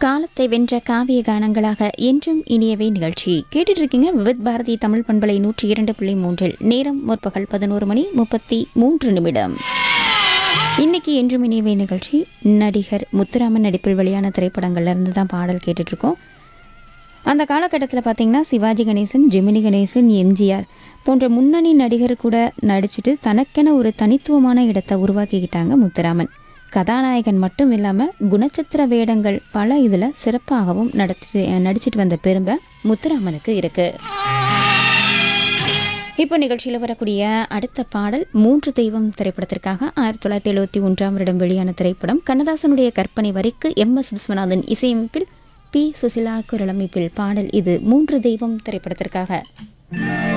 காலத்தை வென்ற காவிய கானங்களாக என்றும் இனியவை நிகழ்ச்சி கேட்டுட்டு இருக்கீங்க விவித் பாரதி தமிழ் பண்பலை நூற்றி இரண்டு புள்ளி மூன்றில் நேரம் முற்பகல் பதினோரு மணி முப்பத்தி மூன்று நிமிடம் இன்னைக்கு என்றும் இனியவை நிகழ்ச்சி நடிகர் முத்துராமன் நடிப்பில் வெளியான திரைப்படங்கள்ல இருந்து தான் பாடல் கேட்டுட்டு இருக்கோம் அந்த காலகட்டத்தில் பார்த்தீங்கன்னா சிவாஜி கணேசன் ஜெமினி கணேசன் எம்ஜிஆர் போன்ற முன்னணி நடிகர் கூட நடிச்சுட்டு தனக்கென ஒரு தனித்துவமான இடத்தை உருவாக்கிக்கிட்டாங்க முத்துராமன் கதாநாயகன் மட்டும் இல்லாமல் குணச்சித்திர வேடங்கள் பல இதில் சிறப்பாகவும் நடத்தி நடிச்சிட்டு வந்த பெருமை முத்துராமனுக்கு இருக்கு இப்போ நிகழ்ச்சியில் வரக்கூடிய அடுத்த பாடல் மூன்று தெய்வம் திரைப்படத்திற்காக ஆயிரத்தி தொள்ளாயிரத்தி எழுபத்தி ஒன்றாம் வருடம் வெளியான திரைப்படம் கண்ணதாசனுடைய கற்பனை வரிக்கு எம் எஸ் விஸ்வநாதன் இசையமைப்பில் பி சுசிலா குரலமைப்பில் பாடல் இது மூன்று தெய்வம் திரைப்படத்திற்காக